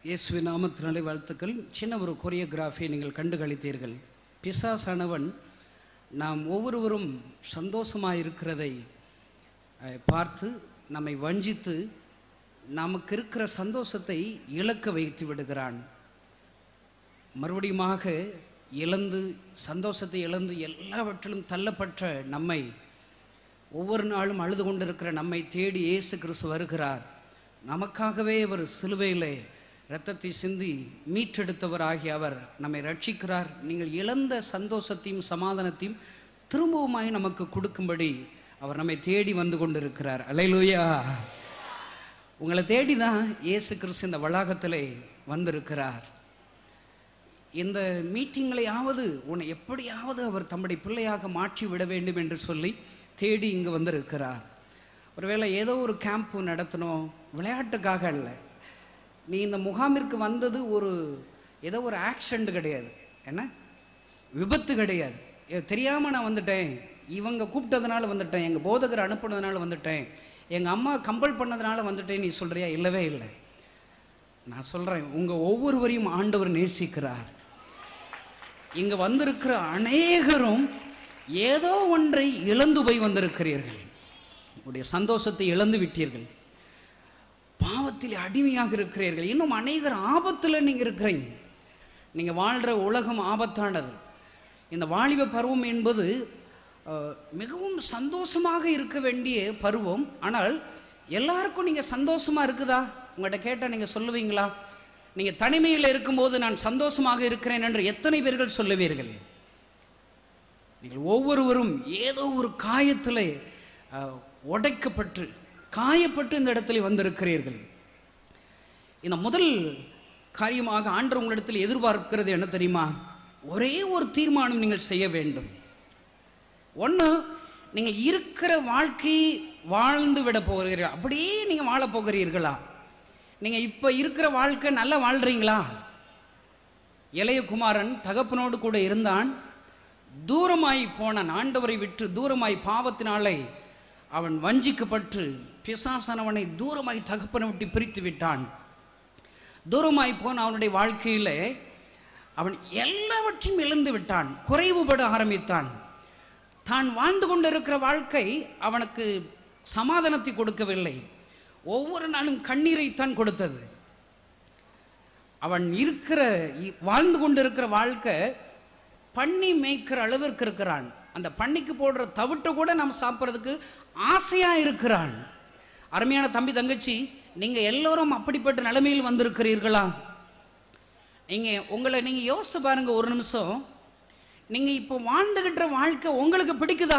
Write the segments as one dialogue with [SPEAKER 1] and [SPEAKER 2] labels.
[SPEAKER 1] இயேசுவின் நாமத்தினாலே வாழ்த்துக்கள் சின்ன ஒரு கொரியோகிராஃபியை நீங்கள் கண்டு களித்தீர்கள் பிசாசானவன் நாம் ஒவ்வொருவரும் சந்தோஷமாக இருக்கிறதை அஹ், பார்த்து நம்மை வஞ்சித்து நமக்கு இருக்கிற சந்தோஷத்தை இழக்க வைத்து விடுகிறான் மறுபடியுமாக இழந்து சந்தோஷத்தை இழந்து எல்லாவற்றிலும் தள்ளப்பட்ட நம்மை ஒவ்வொரு நாளும் அழுது கொண்டிருக்கிற நம்மை தேடி இயேசு கிறிஸ்து வருகிறார் நமக்காகவே அவர் சிலுவையிலே இரத்தத்தை சிந்தி மீட்டெடுத்தவராகிய அவர் நம்மை ரட்சிக்கிறார் நீங்கள் இழந்த சந்தோஷத்தையும் சமாதானத்தையும் திரும்பவுமாய் நமக்கு கொடுக்கும்படி அவர் நம்மை தேடி வந்து கொண்டிருக்கிறார் அலையிலுயா உங்களை தேடி தான் இயேசு கிறிஸ்து இந்த வளாகத்திலே வந்திருக்கிறார் இந்த மீட்டிங்களையாவது உன்னை எப்படியாவது அவர் தம்முடைய பிள்ளையாக மாற்றி விட வேண்டும் என்று சொல்லி தேடி இங்கு வந்திருக்கிறார் ஒருவேளை ஏதோ ஒரு கேம்ப் நடத்தணும் விளையாட்டுக்காக அல்ல நீ இந்த முகாமிற்கு வந்தது ஒரு ஏதோ ஒரு ஆக்சிடென்ட் கிடையாது என்ன விபத்து கிடையாது ஏ, தெரியாம நான் வந்துட்டேன் இவங்க கூப்பிட்டதுனால வந்துட்டேன் எங்க போதகர் அனுப்புனதுனால வந்துட்டேன் எங்க அம்மா கம்பல் பண்ணதுனால வந்துட்டேன் நீ சொல்றியா இல்லவே இல்லை நான் சொல்றேன் உங்க ஒவ்வொருவரையும் ஆண்டவர் நேசிக்கிறார் இங்க வந்திருக்கிற அநேகரும் ஏதோ ஒன்றை இழந்து போய் வந்திருக்கிறீர்கள் உங்களுடைய சந்தோஷத்தை இழந்து விட்டீர்கள் பாவத்தில் அடிமையாக இருக்கிறீர்கள் இன்னும் அநேகர் ஆபத்துல நீங்க இருக்கிறீங்க நீங்க வாழ்ற உலகம் ஆபத்தானது இந்த வாலிப பருவம் என்பது அஹ், மிகவும் சந்தோஷமாக இருக்க வேண்டிய பருவம் ஆனால் எல்லாருக்கும் நீங்க சந்தோஷமா இருக்குதா உங்கள்கிட்ட கேட்டா நீங்க சொல்லுவீங்களா நீங்க தனிமையில் இருக்கும்போது நான் சந்தோஷமாக இருக்கிறேன் என்று எத்தனை பேர்கள் சொல்லுவீர்கள் நீங்கள் ஒவ்வொருவரும் ஏதோ ஒரு காயத்திலே அஹ், உடைக்கப்பட்டு காயப்பட்டு இந்த இடத்துல வந்திருக்கிறீர்கள் இந்த முதல் காரியமாக ஆண்டவர் உங்களிடத்தில் எதிர்பார்க்கிறது என்ன தெரியுமா ஒரே ஒரு தீர்மானம் நீங்கள் செய்ய வேண்டும் ஒன்று நீங்கள் இருக்கிற வாழ்க்கை வாழ்ந்து விட போகிறீர்கள் அப்படியே நீங்கள் வாழ போகிறீர்களா நீங்கள் இப்போ இருக்கிற வாழ்க்கை நல்லா வாழ்றீங்களா இளைய குமாரன் தகப்பனோடு கூட இருந்தான் தூரமாய் போனான் ஆண்டவரை விட்டு தூரமாய் பாவத்தினாலே அவன் வஞ்சிக்கப்பட்டு பிசாசானவனை தூரமாய் தகப்பனை விட்டு பிரித்து விட்டான் தூரமாய் போன அவனுடைய வாழ்க்கையிலே அவன் எல்லாவற்றையும் இழந்து விட்டான் குறைவுபட ஆரம்பித்தான் தான் வாழ்ந்து கொண்டிருக்கிற வாழ்க்கை அவனுக்கு சமாதானத்தை கொடுக்கவில்லை ஒவ்வொரு நாளும் கண்ணீரைத்தான் கொடுத்தது அவன் இருக்கிற இ- வாழ்ந்து கொண்டிருக்கிற வாழ்க்கை பண்ணி மேய்க்கிற அளவிற்கு இருக்கிறான் அந்த பண்ணிக்கு போடுற தவிட்ட கூட நாம் சாப்பிட்றதுக்கு ஆசையா இருக்கிறான் அருமையான தம்பி தங்கச்சி நீங்க எல்லோரும் அப்படிப்பட்ட நிலைமையில் வந்திருக்கிறீர்களா நீங்க உங்களை நீங்க யோசிச்சு பாருங்க ஒரு நிமிஷம் நீங்க இப்போ வாழ்ந்துகிட்ட வாழ்க்கை உங்களுக்கு பிடிக்குதா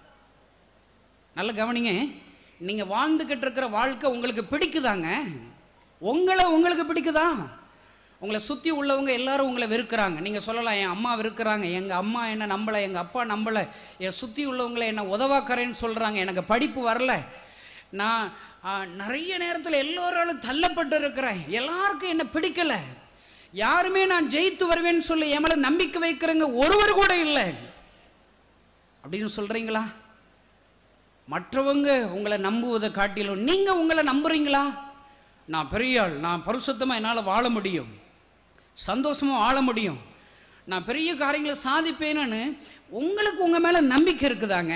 [SPEAKER 1] நல்ல கவனிங்க நீங்க வாழ்ந்துகிட்டு இருக்கிற வாழ்க்கை உங்களுக்கு பிடிக்குதாங்க உங்களை உங்களுக்கு பிடிக்குதா உங்களை சுத்தி உள்ளவங்க எல்லாரும் உங்களை வெறுக்கிறாங்க நீங்க சொல்லலாம் என் அம்மா வெறுக்கிறாங்க எங்க அம்மா என்ன நம்பல எங்க அப்பா நம்பல என் சுத்தி உள்ளவங்களை என்ன உதவாக்கறேன்னு சொல்றாங்க எனக்கு படிப்பு வரல நான் ஆ, நிறைய நேரத்தில் எல்லோராலும் தள்ளப்பட்டு இருக்கிறேன் எல்லாருக்கும் என்ன பிடிக்கல யாருமே நான் ஜெயித்து வருவேன்னு சொல்லி என் மேல நம்பிக்கை வைக்கிறவங்க ஒருவர் கூட இல்லை அப்படின்னு சொல்றீங்களா மற்றவங்க உங்களை நம்புவதை காட்டிலும் நீங்க உங்களை நம்புறீங்களா நான் பெரிய ஆள் நான் பரிசுத்தமா என்னால வாழ முடியும் சந்தோஷமா வாழ முடியும் நான் பெரிய காரியங்களை சாதிப்பேன்னு உங்களுக்கு உங்க மேல நம்பிக்கை இருக்குதாங்க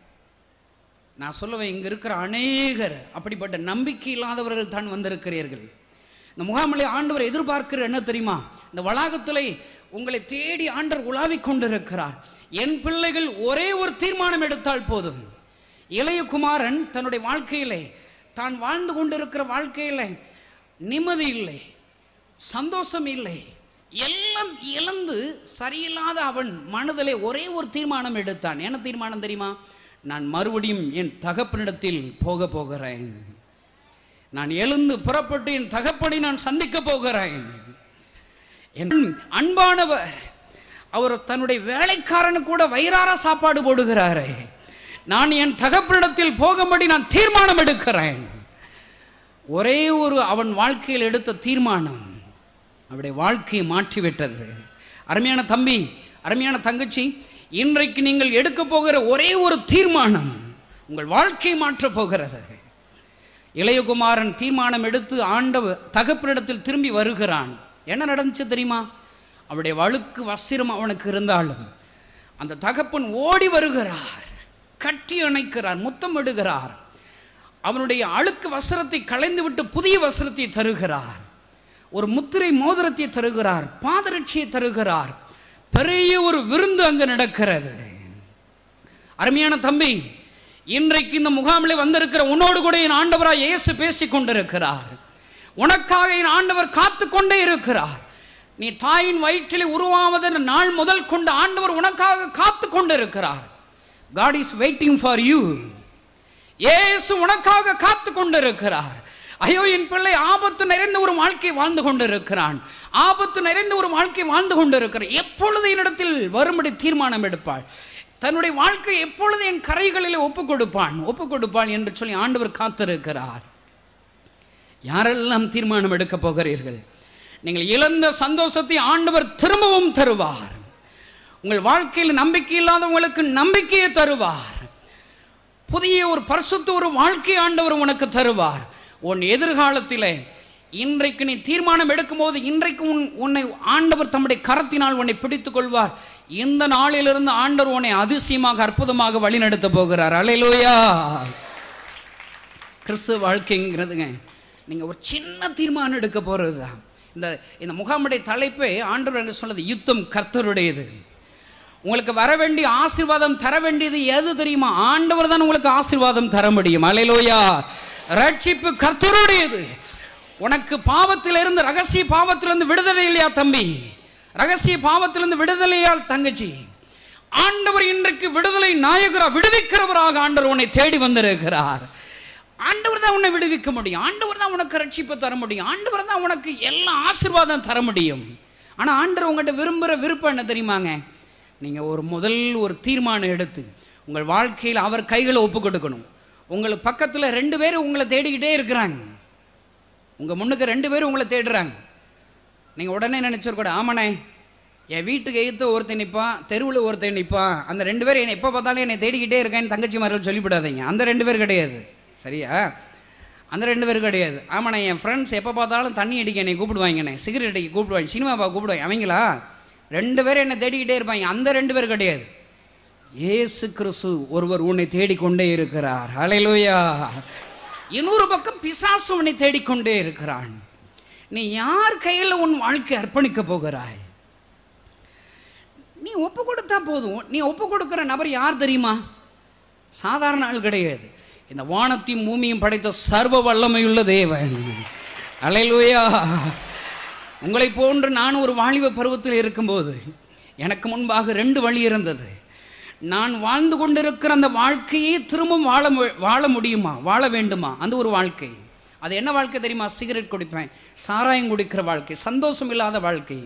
[SPEAKER 1] நான் சொல்லுவேன் இங்க இருக்கிற அநேகர் அப்படிப்பட்ட நம்பிக்கை இல்லாதவர்கள் தான் வந்திருக்கிறீர்கள் இந்த முகாமிலே ஆண்டவர் எதிர்பார்க்கிற என்ன தெரியுமா இந்த வளாகத்திலே உங்களை தேடி ஆண்டவர் உலாவிக் கொண்டிருக்கிறார் என் பிள்ளைகள் ஒரே ஒரு தீர்மானம் எடுத்தால் போதும் இளைய குமாரன் தன்னுடைய வாழ்க்கையிலே தான் வாழ்ந்து கொண்டிருக்கிற வாழ்க்கையிலே நிம்மதி இல்லை சந்தோஷம் இல்லை எல்லாம் இழந்து சரியில்லாத அவன் மனதிலே ஒரே ஒரு தீர்மானம் எடுத்தான் என்ன தீர்மானம் தெரியுமா நான் மறுபடியும் என் தகப்பனிடத்தில் போக போகிறேன் நான் எழுந்து புறப்பட்டு என் தகப்பனை நான் சந்திக்க போகிறேன் என் அன்பானவர் அவர் தன்னுடைய வேலைக்காரனு கூட வயிறார சாப்பாடு போடுகிறாரே நான் என் தகப்பனிடத்தில் போகும்படி நான் தீர்மானம் எடுக்கிறேன் ஒரே ஒரு அவன் வாழ்க்கையில் எடுத்த தீர்மானம் அவருடைய வாழ்க்கையை மாற்றிவிட்டது அருமையான தம்பி அருமையான தங்கச்சி இன்றைக்கு நீங்கள் எடுக்க போகிற ஒரே ஒரு தீர்மானம் உங்கள் வாழ்க்கையை மாற்றப் போகிறது இளையகுமாரன் தீர்மானம் எடுத்து ஆண்டவர் தகப்பனிடத்தில் திரும்பி வருகிறான் என்ன நடந்துச்சு தெரியுமா அவருடைய வழுக்கு வஸ்திரம் அவனுக்கு இருந்தாலும் அந்த தகப்பன் ஓடி வருகிறார் கட்டி அணைக்கிறார் முத்தம் இடுகிறார் அவனுடைய அழுக்கு வஸ்திரத்தை களைந்து விட்டு புதிய வஸ்திரத்தை தருகிறார் ஒரு முத்திரை மோதிரத்தை தருகிறார் பாதரட்சியை தருகிறார் பெரிய ஒரு விருந்து அங்கு நடக்கிறது அருமையான தம்பி இன்றைக்கு இந்த முகாமிலே வந்திருக்கிற உன்னோடு கூட என் ஆண்டவராய் இயேசு பேசிக் கொண்டிருக்கிறார் உனக்காக என் ஆண்டவர் காத்து கொண்டே இருக்கிறார் நீ தாயின் வயிற்றிலே உருவாவதன் நாள் முதல் கொண்டு ஆண்டவர் உனக்காக காத்து கொண்டிருக்கிறார் God is waiting for you Yesu உனக்காக காத்து கொண்டிருக்கிறார் ஐயோ என் பிள்ளை ஆபத்து நிறைந்த ஒரு வாழ்க்கை வாழ்ந்து கொண்டிருக்கிறான் ஆபத்து நிறைந்த ஒரு வாழ்க்கை வாழ்ந்து கொண்டிருக்கிறான் எப்பொழுது என்னிடத்தில் வரும்படி தீர்மானம் எடுப்பாள் தன்னுடைய வாழ்க்கை எப்பொழுது என் கரைகளிலே ஒப்புக் கொடுப்பான் ஒப்புக் கொடுப்பான் என்று சொல்லி ஆண்டவர் காத்திருக்கிறார் யாரெல்லாம் தீர்மானம் எடுக்கப் போகிறீர்கள் நீங்கள் இழந்த சந்தோஷத்தை ஆண்டவர் திரும்பவும் தருவார் உங்கள் வாழ்க்கையில் நம்பிக்கை இல்லாதவங்களுக்கு நம்பிக்கையை தருவார் புதிய ஒரு பரிசுத்த ஒரு வாழ்க்கை ஆண்டவர் உனக்கு தருவார் உன் எதிர்காலத்திலே இன்றைக்கு நீ தீர்மானம் எடுக்கும்போது இன்றைக்கு உன் உன்னை ஆண்டவர் தம்முடைய கரத்தினால் உன்னை பிடித்துக் கொள்வார் இந்த நாளிலிருந்து ஆண்டவர் உன்னை அதிசயமாக அற்புதமாக வழிநடத்த போகிறார் அலையிலோயா கிறிஸ்துவ வாழ்க்கைங்கிறதுங்க நீங்க ஒரு சின்ன தீர்மானம் எடுக்க போறது தான் இந்த இந்த முகாமுடைய தலைப்பே ஆண்டவர் என்று சொன்னது யுத்தம் கர்த்தருடையது உங்களுக்கு வர வேண்டிய ஆசீர்வாதம் தர வேண்டியது எது தெரியுமா ஆண்டவர் தான் உங்களுக்கு ஆசீர்வாதம் தர முடியும் அலையிலோயா ரட்சிப்பு கர்த்தருடையது உனக்கு பாவத்திலிருந்து ரகசிய பாவத்திலிருந்து விடுதலை இல்லையா தம்பி ரகசிய பாவத்திலிருந்து விடுதலையால் தங்கச்சி ஆண்டவர் இன்றைக்கு விடுதலை நாயகரா விடுவிக்கிறவராக ஆண்டவர் உன்னை தேடி வந்திருக்கிறார் ஆண்டவர் தான் உன்னை விடுவிக்க முடியும் ஆண்டவர் தான் உனக்கு ரட்சிப்பு தர முடியும் ஆண்டவர் தான் உனக்கு எல்லா ஆசீர்வாதம் தர முடியும் ஆனா ஆண்டவர் உங்கள்கிட்ட விரும்புகிற விருப்பம் என்ன தெரியுமாங்க நீங்க ஒரு முதல் ஒரு தீர்மானம் எடுத்து உங்கள் வாழ்க்கையில் அவர் கைகளை ஒப்பு கொடுக்கணும் உங்களுக்கு பக்கத்துல ரெண்டு பேரும் உங்களை தேடிக்கிட்டே இருக்கிறாங்க உங்க முன்னுக்கு ரெண்டு பேரும் உங்களை தேடுறாங்க நீங்க உடனே நினைச்சிருக்கூட ஆமாண்ணே என் வீட்டுக்கு எய்த்து ஒருத்தன் நிற்பான் தெருவில் ஒருத்தன் நிற்பான் அந்த ரெண்டு பேரும் என்னை எப்போ பார்த்தாலும் என்னை தேடிக்கிட்டே இருக்கேன்னு தங்கச்சி மார்கள் சொல்லிவிடாதீங்க அந்த ரெண்டு பேர் கிடையாது சரியா அந்த ரெண்டு பேர் கிடையாது ஆமாண்ணே என் ஃப்ரெண்ட்ஸ் எப்போ பார்த்தாலும் தண்ணி அடிக்க என்னை கூப்பிடுவாங்கண்ணே சிகரெட் அடிக்க கூப்பிடுவாங்க சினிமாவா கூப்பிடுவாங்க அவங்களா ரெண்டு பேரும் என்னை தேடிக்கிட்டே இருப்பாங்க அந்த ரெண்டு பேர் கிடையாது இயேசு கிறிஸ்து ஒருவர் உன்னை தேடிக்கொண்டே இருக்கிறார் ஹalleluya இன்னொரு பக்கம் பிசாசு உன்னை தேடிக்கொண்டே இருக்கிறான் நீ யார் கையில் உன் வாழ்க்கை அர்ப்பணிக்க போகிறாய் நீ ஒப்பு கொடுத்தா போதும் நீ ஒப்பு கொடுக்கிற நபர் யார் தெரியுமா சாதாரண ஆள் கிடையாது இந்த வானத்தையும் பூமியும் படைத்த சர்வ வல்லமையுள்ள தேவன் அலையிலுயா உங்களை போன்று நான் ஒரு வாலிப பருவத்தில் இருக்கும்போது எனக்கு முன்பாக ரெண்டு வழி இருந்தது நான் வாழ்ந்து கொண்டிருக்கிற அந்த வாழ்க்கையே திரும்பவும் வாழ மு- வாழ முடியுமா வாழ வேண்டுமா அந்த ஒரு வாழ்க்கை அது என்ன வாழ்க்கை தெரியுமா சிகரெட் குடிப்பேன் சாராயம் குடிக்கிற வாழ்க்கை சந்தோஷம் இல்லாத வாழ்க்கை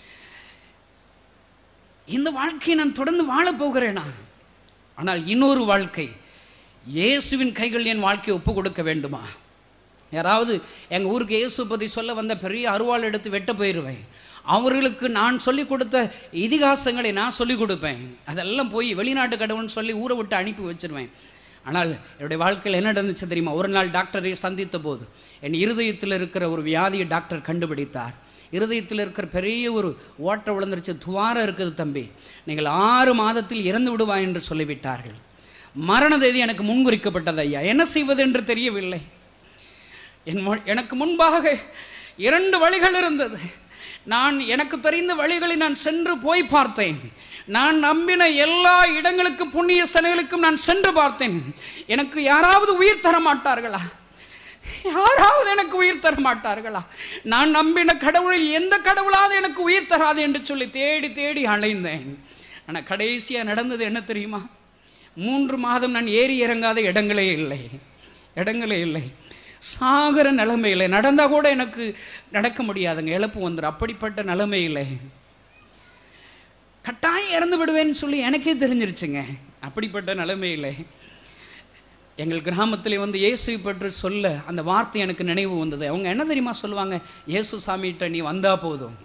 [SPEAKER 1] இந்த வாழ்க்கையை நான் தொடர்ந்து வாழப் போகிறேனா ஆனால் இன்னொரு வாழ்க்கை இயேசுவின் கைகள் என் வாழ்க்கையை ஒப்பு கொடுக்க வேண்டுமா யாராவது எங்க ஊருக்கு இயேசு பத்தி சொல்ல வந்த பெரிய அருவாள் எடுத்து வெட்ட போயிடுவேன் அவர்களுக்கு நான் சொல்லிக் கொடுத்த இதிகாசங்களை நான் சொல்லிக் கொடுப்பேன் அதெல்லாம் போய் வெளிநாட்டு கடவுள்னு சொல்லி ஊரை விட்டு அனுப்பி வச்சிருவேன் ஆனால் என்னுடைய வாழ்க்கையில் என்ன நடந்துச்சு தெரியுமா ஒரு நாள் டாக்டரை சந்தித்த போது என் இருதயத்தில் இருக்கிற ஒரு வியாதியை டாக்டர் கண்டுபிடித்தார் இருதயத்தில் இருக்கிற பெரிய ஒரு ஓட்டை விழுந்துருச்சு துவாரம் இருக்குது தம்பி நீங்கள் ஆறு மாதத்தில் இறந்து விடுவாய் என்று சொல்லிவிட்டார்கள் மரண தேதி எனக்கு முன்குறிக்கப்பட்டது ஐயா என்ன செய்வது என்று தெரியவில்லை என் மு- எனக்கு முன்பாக இரண்டு வழிகள் இருந்தது நான் எனக்கு தெரிந்த வழிகளை நான் சென்று போய் பார்த்தேன் நான் நம்பின எல்லா இடங்களுக்கு புண்ணிய ஸ்தலங்களுக்கும் நான் சென்று பார்த்தேன் எனக்கு யாராவது உயிர் தர மாட்டார்களா யாராவது எனக்கு உயிர் தர மாட்டார்களா நான் நம்பின கடவுளில் எந்த கடவுளாவது எனக்கு உயிர் தராது என்று சொல்லி தேடி தேடி அலைந்தேன் ஆனா கடைசியா நடந்தது என்ன தெரியுமா மூன்று மாதம் நான் ஏறி இறங்காத இடங்களே இல்லை இடங்களே இல்லை சாகர நிலைமையில நடந்தா கூட எனக்கு நடக்க முடியாதுங்க இழப்பு வந்துடும் அப்படிப்பட்ட நிலைமையில கட்டாயம் இறந்து விடுவேன்னு சொல்லி எனக்கே தெரிஞ்சிருச்சுங்க அப்படிப்பட்ட நிலைமையில எங்கள் கிராமத்திலே வந்து இயேசு பற்றி சொல்ல அந்த வார்த்தை எனக்கு நினைவு வந்தது அவங்க என்ன தெரியுமா சொல்லுவாங்க இயேசு சாமிகிட்ட நீ வந்தா போதும்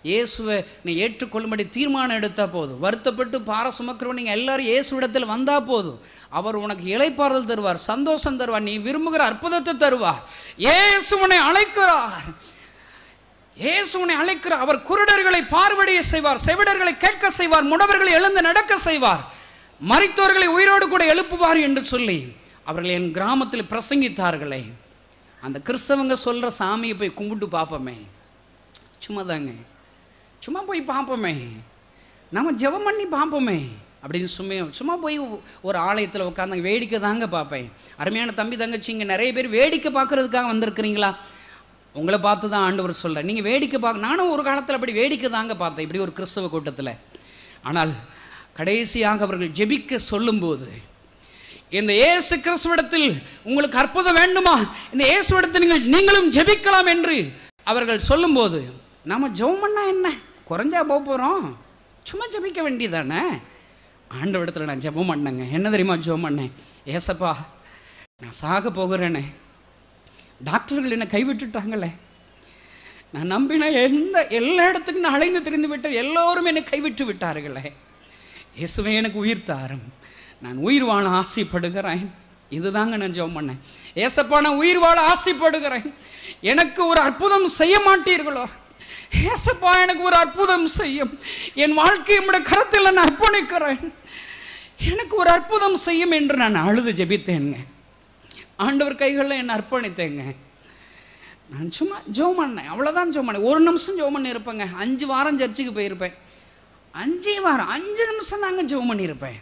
[SPEAKER 1] இயேசுவை நீ ஏற்றுக்கொள்ளும்படி தீர்மானம் எடுத்தா போதும் வருத்தப்பட்டு பார சுமக்கிறவன் நீங்க எல்லாரும் இயேசுவிடத்தில் வந்தா போதும் அவர் உனக்கு இளைப்பாறுதல் தருவார் சந்தோஷம் தருவார் நீ விரும்புகிற அற்புதத்தை தருவார் இயேசு உன்னை அழைக்கிறார் இயேசு உன்னை அழைக்கிறார் அவர் குருடர்களை பார்வடைய செய்வார் செவிடர்களை கேட்க செய்வார் முடவர்களை எழுந்து நடக்க செய்வார் மரித்தோர்களை உயிரோடு கூட எழுப்புவார் என்று சொல்லி அவர்கள் என் கிராமத்தில் பிரசங்கித்தார்களே அந்த கிறிஸ்தவங்க சொல்ற சாமியை போய் கும்பிட்டு பார்ப்போமே சும்மா தாங்க சும்மா போய் பார்ப்போமே நம்ம ஜெபம் பண்ணி பார்ப்போமே அப்படின்னு சும்மா சும்மா போய் ஒரு ஆலயத்தில் உட்காந்து வேடிக்கை தாங்க பார்ப்பேன் அருமையான தம்பி தங்கச்சிங்க நிறைய பேர் வேடிக்கை பார்க்கறதுக்காக வந்திருக்கிறீங்களா உங்களை பார்த்து தான் ஆண்டவர் சொல்கிறேன் நீங்கள் வேடிக்கை பார்க்க நானும் ஒரு காலத்தில் அப்படி வேடிக்கை தாங்க பார்த்தேன் இப்படி ஒரு கிறிஸ்தவ கூட்டத்தில் ஆனால் கடைசியாக அவர்கள் ஜெபிக்க சொல்லும்போது இந்த இயேசு கிறிஸ்துவிடத்தில் உங்களுக்கு அற்புதம் வேண்டுமா இந்த இயேசுவிடத்தில் நீங்கள் நீங்களும் ஜெபிக்கலாம் என்று அவர்கள் சொல்லும்போது நாம ஜெபம் பண்ணா என்ன குறைஞ்சா போக போகிறோம் சும்மா ஜெபிக்க வேண்டியதானே ஆண்டவரிடத்தில் நான் ஜெபம் பண்ணேங்க என்ன தெரியுமா ஜெபம் பண்ணேன் ஏசப்பா நான் சாக போகிறேனே டாக்டர்கள் என்னை கைவிட்டுட்டாங்களே நான் நம்பின எந்த எல்லா இடத்துக்கும் நான் அலைந்து திரிந்து விட்டேன் எல்லோரும் என்னை கைவிட்டு விட்டார்களே இயேசுவே எனக்கு உயிர் தாரும் நான் உயிர் வாழ ஆசைப்படுகிறேன் இதுதாங்க நான் ஜெபம் பண்ணேன் ஏசப்பா நான் உயிர் வாழ ஆசைப்படுகிறேன் எனக்கு ஒரு அற்புதம் செய்ய மாட்டீர்களோ ஏசப்பா எனக்கு ஒரு அற்புதம் செய்யும் என் வாழ்க்கை உம்முடைய கரத்தில் நான் அர்ப்பணிக்கிறேன் எனக்கு ஒரு அற்புதம் செய்யும் என்று நான் அழுது ஜெபித்தேங்க ஆண்டவர் கைகளில் என்னை அர்ப்பணித்தேங்க நான் சும்மா ஜெபம் பண்ணேன் அவ்வளோதான் ஜெபம் பண்ணேன் ஒரு நிமிஷம் ஜெபம் பண்ணி இருப்பேங்க அஞ்சு வாரம் சர்ச்சுக்கு போயிருப்பேன் அஞ்சே வாரம் அஞ்சு நிமிஷம் தாங்க ஜெபம் பண்ணியிருப்பேன்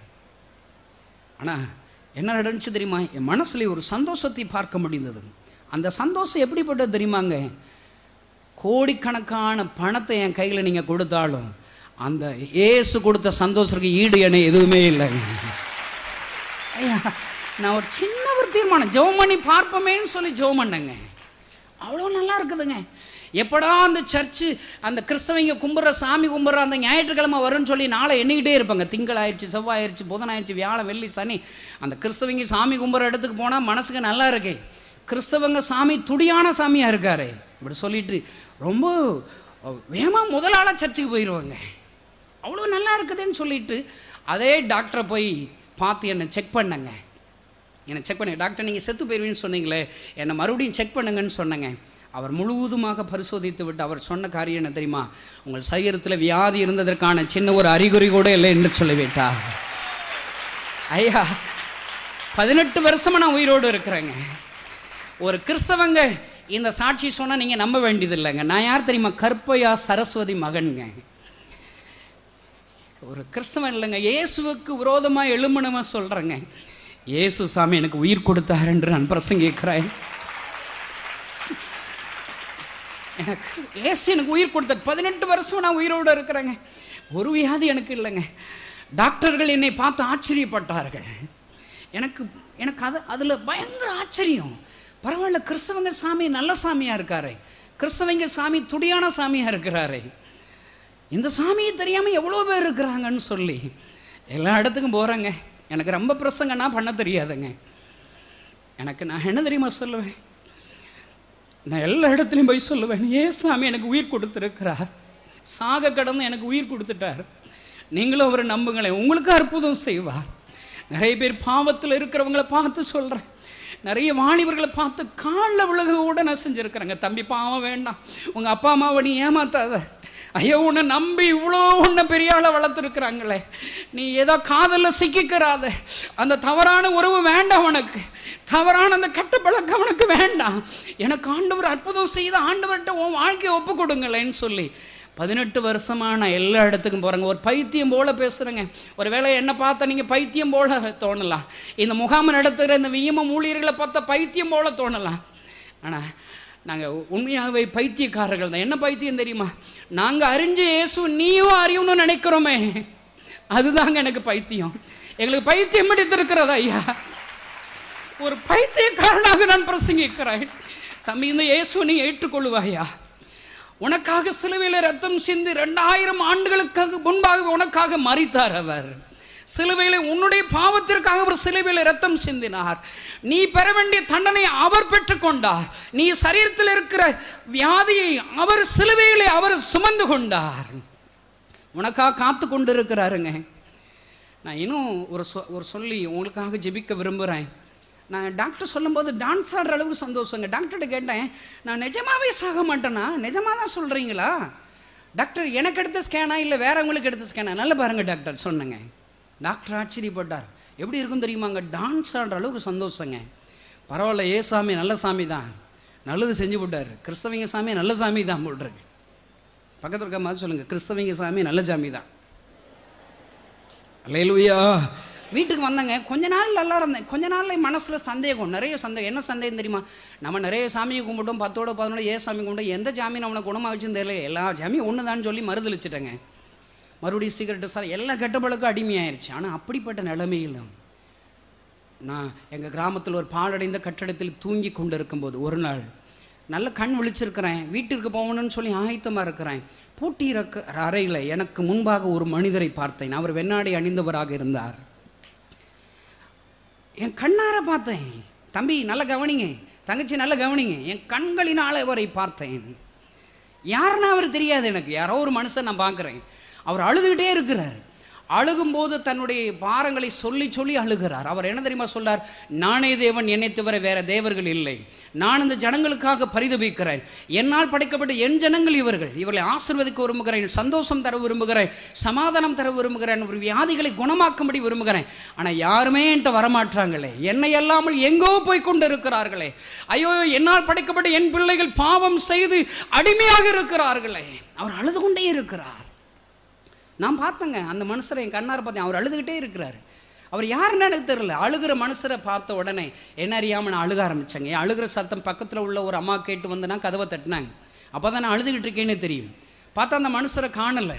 [SPEAKER 1] ஆனா என்ன நடந்துச்சு தெரியுமா என் மனசுல ஒரு சந்தோஷத்தை பார்க்க முடிந்தது அந்த சந்தோஷம் எப்படிப்பட்டது தெரியுமாங்க கோடிக்கணக்கான பணத்தை என் கையில நீங்க கொடுத்தாலும் அந்த இயேசு கொடுத்த சந்தோஷத்துக்கு ஈடு என எதுவுமே இல்லை ஐயா நான் ஒரு சின்ன ஒரு தீர்மானம் ஜெபம் பண்ணி பார்ப்போமேன்னு சொல்லி ஜெபம் பண்ணேங்க அவ்வளோ நல்லா இருக்குதுங்க எப்படா அந்த சர்ச்சு அந்த கிறிஸ்தவங்க கும்பிட்ற சாமி கும்பிட்ற அந்த ஞாயிற்றுக்கிழமை வரும்னு சொல்லி நாளை எண்ணிக்கிட்டே இருப்பாங்க திங்கள் ஆயிடுச்சு செவ்வாய் ஆயிடுச்சு புதன் ஆயிடுச்சு வியாழன் வெள்ளி சனி அந்த கிறிஸ்தவங்க சாமி கும்பிட்ற இடத்துக்கு போனால் மனசுக்கு நல்லா இருக்கே கிறிஸ்தவங்க சாமி துடியான சாமியா இருக்காரு இப்படி சொல்லிட்டு ரொம்ப வேகமா முதலாள சர்ச்சுக்கு போயிடுவாங்க அவ்வளோ நல்லா இருக்குதுன்னு சொல்லிட்டு அதே டாக்டரை போய் பார்த்து என்னை செக் பண்ணங்க என்னை செக் பண்ணி டாக்டர் நீங்கள் செத்து போயிருவீன்னு சொன்னீங்களே என்னை மறுபடியும் செக் பண்ணுங்கன்னு சொன்னேங்க அவர் முழுவதுமாக பரிசோதித்து விட்டு அவர் சொன்ன காரியம் என்ன தெரியுமா உங்கள் சரீரத்தில் வியாதி இருந்ததற்கான சின்ன ஒரு அறிகுறி கூட இல்லை என்று சொல்லிவிட்டார் ஐயா பதினெட்டு வருஷமா நான் உயிரோடு இருக்கிறேங்க ஒரு கிறிஸ்தவங்க இந்த சாட்சி சொன்னா நீங்க நம்ப வேண்டியது இல்லைங்க நான் யார் தெரியுமா கற்பையா சரஸ்வதி மகன்ங்க ஒரு கிறிஸ்தவன் இல்லைங்க இயேசுவுக்கு விரோதமா எழுமணமா சொல்றேங்க இயேசு சாமி எனக்கு உயிர் கொடுத்தார் என்று நான் பிரசங்கிக்கிறேன் எனக்கு ஏசு எனக்கு உயிர் கொடுத்தார் பதினெட்டு வருஷம் நான் உயிரோடு இருக்கிறேங்க ஒரு வியாதி எனக்கு இல்லைங்க டாக்டர்கள் என்னை பார்த்து ஆச்சரியப்பட்டார்கள் எனக்கு எனக்கு அது அதுல பயங்கர ஆச்சரியம் பரவாயில்ல கிறிஸ்தவங்க சாமி நல்ல சாமியா இருக்காரு கிறிஸ்தவங்க சாமி துடியான சாமியா இருக்கிறாரு இந்த சாமியை தெரியாம எவ்வளோ பேர் இருக்கிறாங்கன்னு சொல்லி எல்லா இடத்துக்கும் போறேங்க எனக்கு ரொம்ப பிரசங்கன்னா பண்ண தெரியாதுங்க எனக்கு நான் என்ன தெரியுமா சொல்லுவேன் நான் எல்லா இடத்துலையும் போய் சொல்லுவேன் ஏ சாமி எனக்கு உயிர் கொடுத்துருக்கிறார் சாக கடந்து எனக்கு உயிர் கொடுத்துட்டார் நீங்களும் அவரை நம்புங்களேன் உங்களுக்கு அற்புதம் செய்வார் நிறைய பேர் பாவத்தில் இருக்கிறவங்கள பார்த்து சொல்றேன் நிறைய வாலிபர்களை பார்த்து காலில் விழுக கூட நான் செஞ்சிருக்கிறேங்க தம்பி பாவம் வேண்டாம் உங்க அப்பா அம்மாவை நீ ஏமாத்தாத ஐயோ உன்னை நம்பி இவ்வளோ உன்னை பெரிய ஆளை வளர்த்துருக்குறாங்களே நீ ஏதோ காதலில் சிக்கிக்கிறாத அந்த தவறான உறவு வேண்டாம் உனக்கு தவறான அந்த கெட்ட பழக்கம் உனக்கு வேண்டாம் எனக்கு ஆண்டவர் அற்புதம் செய்த ஆண்டவர்கிட்ட உன் வாழ்க்கையை ஒப்பு கொடுங்களேன்னு சொல்லி பதினெட்டு வருஷமா நான் எல்லா இடத்துக்கும் போறேங்க ஒரு பைத்தியம் போல பேசுறேங்க ஒருவேளை என்ன பார்த்தா நீங்க பைத்தியம் போல தோணலாம் இந்த முகாம் நடத்துகிற இந்த வியம ஊழியர்களை பார்த்தா பைத்தியம் போல தோணலாம் ஆனா நாங்க உண்மையாகவே பைத்தியக்காரர்கள் தான் என்ன பைத்தியம் தெரியுமா நாங்க அறிஞ்ச இயேசு நீயும் அறியணும்னு நினைக்கிறோமே அதுதாங்க எனக்கு பைத்தியம் எங்களுக்கு பைத்தியம் பிடித்திருக்கிறது ஐயா ஒரு பைத்தியக்காரனாக நான் பிரசங்கிக்கிறேன் தம்பி இந்த இயேசு நீ ஏற்றுக்கொள்ளுவாயா உனக்காக சிலுவையில் ரத்தம் சிந்தி ரெண்டாயிரம் ஆண்டுகளுக்காக முன்பாக உனக்காக மறித்தார் அவர் சிலுவையிலே உன்னுடைய பாவத்திற்காக அவர் சிலுவையில் ரத்தம் சிந்தினார் நீ பெற வேண்டிய தண்டனை அவர் பெற்றுக்கொண்டார் நீ சரீரத்தில் இருக்கிற வியாதியை அவர் சிலுவையிலே அவர் சுமந்து கொண்டார் உனக்காக காத்து கொண்டு இருக்கிறாருங்க நான் இன்னும் ஒரு சொ ஒரு சொல்லி உங்களுக்காக ஜெபிக்க விரும்புகிறேன் நான் டாக்டர் சொல்லும்போது டான்ஸ் ஆடுற அளவுக்கு சந்தோஷங்க டாக்டர்கிட்ட கேட்டேன் நான் நிஜமாவே சாக மாட்டேனா நிஜமாக தான் சொல்கிறீங்களா டாக்டர் எனக்கு எடுத்த ஸ்கேனா இல்லை வேறவங்களுக்கு எடுத்த ஸ்கேனா நல்ல பாருங்க டாக்டர் சொன்னேங்க டாக்டர் ஆச்சரியப்பட்டார் எப்படி இருக்கும் தெரியுமாங்க டான்ஸ் ஆடுற அளவுக்கு சந்தோஷங்க பரவாயில்ல ஏ சாமி நல்ல சாமி தான் நல்லது செஞ்சு போட்டார் கிறிஸ்தவங்க சாமி நல்ல சாமி தான் போட்டிருக்கு பக்கத்தில் இருக்க மாதிரி சொல்லுங்க கிறிஸ்தவங்க சாமி நல்ல சாமி தான் அல்லேலூயா வீட்டுக்கு வந்தேங்க கொஞ்ச நாள் நல்லா இருந்தேன் கொஞ்ச நாள்ல என் மனசுல சந்தேகம் நிறைய சந்தேகம் என்ன சந்தேகம் தெரியுமா நம்ம நிறைய சாமியை கும்பிட்டோம் பத்தோட பதினோட ஏ சாமி கும்பிட்டோம் எந்த சாமி நம்மளை குணமாச்சுன்னு தெரியல எல்லா சாமியும் ஒன்று சொல்லி மறுதளிச்சிட்டேங்க மறுபடியும் சிகரெட்டு சார் எல்லா கெட்ட பழக்கம் அடிமையாயிருச்சு ஆனால் அப்படிப்பட்ட நிலைமையில் நான் எங்கள் கிராமத்தில் ஒரு பாழடைந்த கட்டடத்தில் தூங்கி கொண்டு இருக்கும்போது ஒரு நாள் நல்ல கண் விழிச்சிருக்கிறேன் வீட்டிற்கு போகணும்னு சொல்லி ஆயத்தமாக இருக்கிறேன் பூட்டி இருக்க அறையில் எனக்கு முன்பாக ஒரு மனிதரை பார்த்தேன் அவர் வெண்ணாடை அணிந்தவராக இருந்தார் என் கண்ணார பார்த்தேன் தம்பி நல்ல கவனிங்க தங்கச்சி நல்ல கவனிங்க என் கண்களினால் அவரை பார்த்தேன் யாருன்னா அவர் தெரியாது எனக்கு யாரோ ஒரு மனுஷன் நான் பார்க்குறேன் அவர் அழுதுகிட்டே இருக்கிறார் அழுகும்போது தன்னுடைய பாரங்களை சொல்லி சொல்லி அழுகிறார் அவர் என்ன தெரியுமா சொல்றார் நானே தேவன் என்னை தவிர வேற தேவர்கள் இல்லை நான் இந்த ஜனங்களுக்காக பரிதபிக்கிறேன் என்னால் படைக்கப்பட்ட என் ஜனங்கள் இவர்கள் இவர்களை ஆசிர்வதிக்க விரும்புகிறேன் சந்தோஷம் தர விரும்புகிறேன் சமாதானம் தர விரும்புகிறேன் ஒரு வியாதிகளை குணமாக்கும்படி விரும்புகிறேன் ஆனா யாருமே என்கிட்ட வரமாட்டாங்களே என்னை அல்லாமல் எங்கோ போய் கொண்டு இருக்கிறார்களே ஐயோ என்னால் படைக்கப்பட்ட என் பிள்ளைகள் பாவம் செய்து அடிமையாக இருக்கிறார்களே அவர் அழுது கொண்டே இருக்கிறார் நான் பார்த்தேங்க அந்த மனுஷரை என் கண்ணார பார்த்தேன் அவர் அழுதுகிட்டே இருக்கிறார் அவர் யாருன்னு எனக்கு தெரியல அழுகிற மனுஷரை பார்த்த உடனே என்ன அறியாம நான் அழுக ஆரம்பிச்சேங்க என் அழுகிற சத்தம் பக்கத்துல உள்ள ஒரு அம்மா கேட்டு வந்தனா கதவை தட்டினாங்க அப்பதான் நான் அழுதுகிட்டு இருக்கேன்னு தெரியும் பார்த்தா அந்த மனுஷரை காணல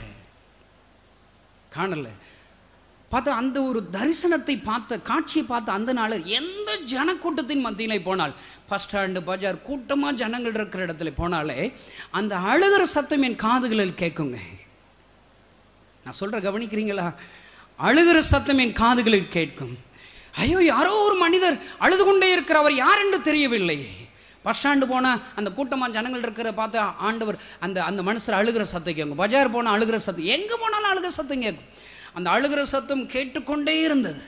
[SPEAKER 1] காணல பார்த்தா அந்த ஒரு தரிசனத்தை பார்த்த காட்சியை பார்த்த அந்த நாள் எந்த ஜனக்கூட்டத்தின் மத்தியிலே போனால் பஸ் ஸ்டாண்டு பஜார் கூட்டமா ஜனங்கள் இருக்கிற இடத்துல போனாலே அந்த அழுகிற சத்தம் என் காதுகளில் கேட்குங்க நான் சொல்ற கவனிக்கிறீங்களா அழுகிற சத்தம் என் காதுகளில் கேட்கும் ஐயோ யாரோ ஒரு மனிதர் அழுது கொண்டே இருக்கிற அவர் யார் என்று தெரியவில்லை பஸ் ஸ்டாண்டு போனால் அந்த கூட்டமாக ஜனங்கள் இருக்கிற பார்த்து ஆண்டவர் அந்த அந்த மனுஷர் அழுகிற சத்தம் கேட்கும் பஜார் போனால் அழுகிற சத்தம் எங்கே போனாலும் அழுகிற சத்தம் கேட்கும் அந்த அழுகிற சத்தம் கேட்டுக்கொண்டே இருந்தது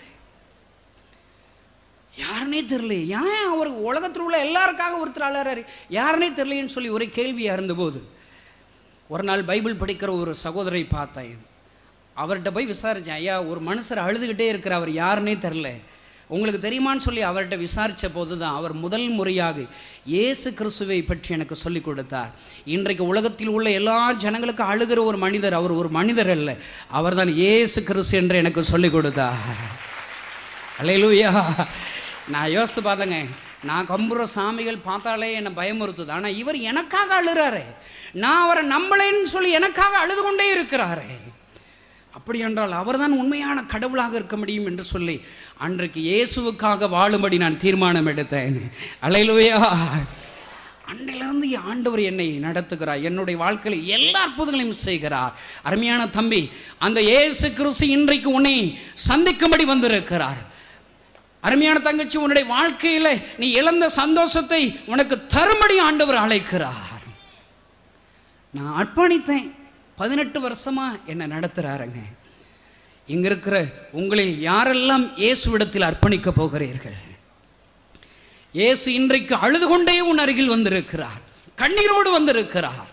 [SPEAKER 1] யாருனே தெரியல ஏன் அவர் உலகத்தில் உள்ள எல்லாருக்காக ஒருத்தர் அழறாரு யாருனே தெரியலைன்னு சொல்லி ஒரே கேள்வியாக இருந்தபோது ஒரு நாள் பைபிள் படிக்கிற ஒரு சகோதரை பார்த்தேன் அவர்கிட்ட போய் விசாரிச்சேன் ஐயா ஒரு மனுஷர் அழுதுகிட்டே இருக்கிற அவர் யாருன்னே தெரில உங்களுக்கு தெரியுமான்னு சொல்லி அவர்கிட்ட விசாரித்த போது தான் அவர் முதல் முறையாக இயேசு கிறிஸ்துவை பற்றி எனக்கு சொல்லிக் கொடுத்தார் இன்றைக்கு உலகத்தில் உள்ள எல்லா ஜனங்களுக்கும் அழுகிற ஒரு மனிதர் அவர் ஒரு மனிதர் அல்ல அவர்தான் இயேசு கிறிஸ்து என்று எனக்கு சொல்லிக் கொடுத்தார் அல்லேலூயா நான் யோசித்து பார்த்தேங்க நான் கம்புற சாமிகள் பார்த்தாலே என்னை பயமுறுத்துது ஆனால் இவர் எனக்காக அழுறாரு நான் அவரை நம்பலேன்னு சொல்லி எனக்காக அழுது கொண்டே இருக்கிறாரே அப்படி என்றால் அவர்தான் உண்மையான கடவுளாக இருக்க முடியும் என்று சொல்லி அன்றைக்கு இயேசுவுக்காக வாழும்படி நான் தீர்மானம் எடுத்தேன் அலையிலுயா அன்றிலிருந்து ஆண்டவர் என்னை நடத்துகிறார் என்னுடைய வாழ்க்கையில் எல்லா அற்புதங்களையும் செய்கிறார் அருமையான தம்பி அந்த இயேசு கிறிஸ்து இன்றைக்கு உன்னை சந்திக்கும்படி வந்திருக்கிறார் அருமையான தங்கச்சி உன்னுடைய வாழ்க்கையில நீ இழந்த சந்தோஷத்தை உனக்கு தரும்படி ஆண்டவர் அழைக்கிறார் நான் அர்ப்பணித்தேன் பதினெட்டு வருஷமா என்ன நடத்துறாருங்க இங்க இருக்கிற உங்களில் யாரெல்லாம் இயேசுவிடத்தில் அர்ப்பணிக்க போகிறீர்கள் இயேசு இன்றைக்கு அழுது கொண்டே உன் அருகில் வந்திருக்கிறார் கண்ணீரோடு வந்திருக்கிறார்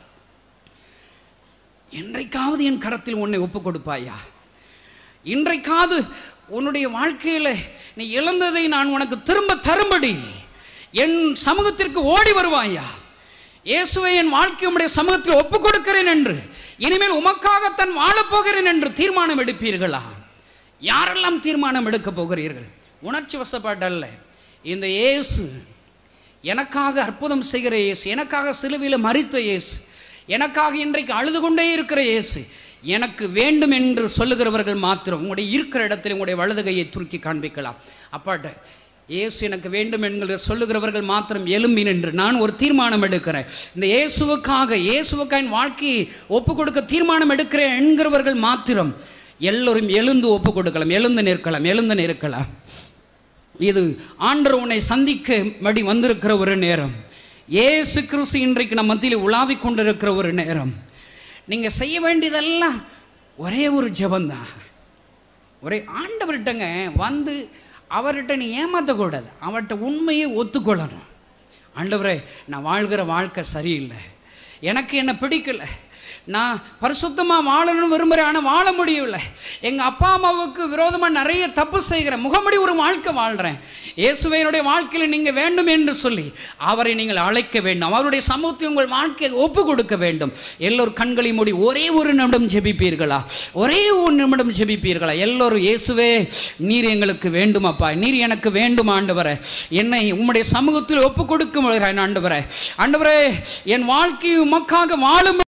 [SPEAKER 1] என்றைக்காவது என் கரத்தில் உன்னை ஒப்புக் கொடுப்பாயா இன்றைக்காவது உன்னுடைய வாழ்க்கையில நீ இழந்ததை நான் உனக்கு திரும்ப தரும்படி என் சமூகத்திற்கு ஓடி வருவாயா இயேசுவை என் வாழ்க்கை உம்முடைய சமூகத்தில் ஒப்புக் கொடுக்கிறேன் என்று இனிமேல் உமக்காகத்தான் வாழப் போகிறேன் என்று தீர்மானம் எடுப்பீர்களா யாரெல்லாம் தீர்மானம் எடுக்க போகிறீர்கள் உணர்ச்சி வசப்பாட்டல்ல இந்த இயேசு எனக்காக அற்புதம் செய்கிற இயேசு எனக்காக சிலுவையில் மறித்த இயேசு எனக்காக இன்றைக்கு அழுது கொண்டே இருக்கிற இயேசு எனக்கு வேண்டும் என்று சொல்லுகிறவர்கள் மாத்திரம் உங்களுடைய இருக்கிற இடத்தில் உங்களுடைய வலது கையை துருக்கி காண்பிக்கலாம் அப்பாட்ட இயேசு எனக்கு வேண்டும் என்கிற சொல்லுகிறவர்கள் மாத்திரம் எலும்பி நின்று நான் ஒரு தீர்மானம் எடுக்கிறேன் இந்த இயேசுவுக்காக இயேசுவுக்காக என் வாழ்க்கையை ஒப்பு கொடுக்க தீர்மானம் எடுக்கிறேன் என்கிறவர்கள் மாத்திரம் எல்லோரும் எழுந்து ஒப்பு கொடுக்கலாம் எழுந்து நிற்கலாம் எழுந்து நிற்கலாம் இது ஆண்டவர் உன்னை சந்திக்க மடி வந்திருக்கிற ஒரு நேரம் ஏசு கிறிஸ்து இன்றைக்கு நம்ம மத்தியில் உலாவிக் கொண்டிருக்கிற ஒரு நேரம் நீங்க செய்ய வேண்டியதெல்லாம் ஒரே ஒரு ஜெபம்தான் ஒரே ஆண்டவர்கிட்டங்க வந்து அவர்கிட்ட நீ ஏமாற்றக்கூடாது அவர்கிட்ட உண்மையை ஒத்துக்கொள்ளணும் ஆண்டவரே நான் வாழ்கிற வாழ்க்கை சரியில்லை எனக்கு என்ன பிடிக்கல நான் பரிசுத்தமாக வாழணும்னு விரும்புகிறேன் ஆனால் வாழ முடியவில்லை எங்கள் அப்பா அம்மாவுக்கு விரோதமாக நிறைய தப்பு செய்கிறேன் முகமடி ஒரு வாழ்க்கை வாழ்கிறேன் இயேசுவையனுடைய வாழ்க்கையில் நீங்கள் வேண்டும் என்று சொல்லி அவரை நீங்கள் அழைக்க வேண்டும் அவருடைய சமூகத்தை உங்கள் வாழ்க்கையை ஒப்பு கொடுக்க வேண்டும் எல்லோரும் கண்களை மூடி ஒரே ஒரு நிமிடம் ஜெபிப்பீர்களா ஒரே ஒரு நிமிடம் ஜெபிப்பீர்களா எல்லோரும் இயேசுவே நீர் எங்களுக்கு வேண்டுமப்பா நீர் எனக்கு வேண்டும் ஆண்டவரே என்னை உம்முடைய சமூகத்தில் ஒப்பு கொடுக்க ஆண்டவரே ஆண்டவரே என் வாழ்க்கை உமக்காக வாழும்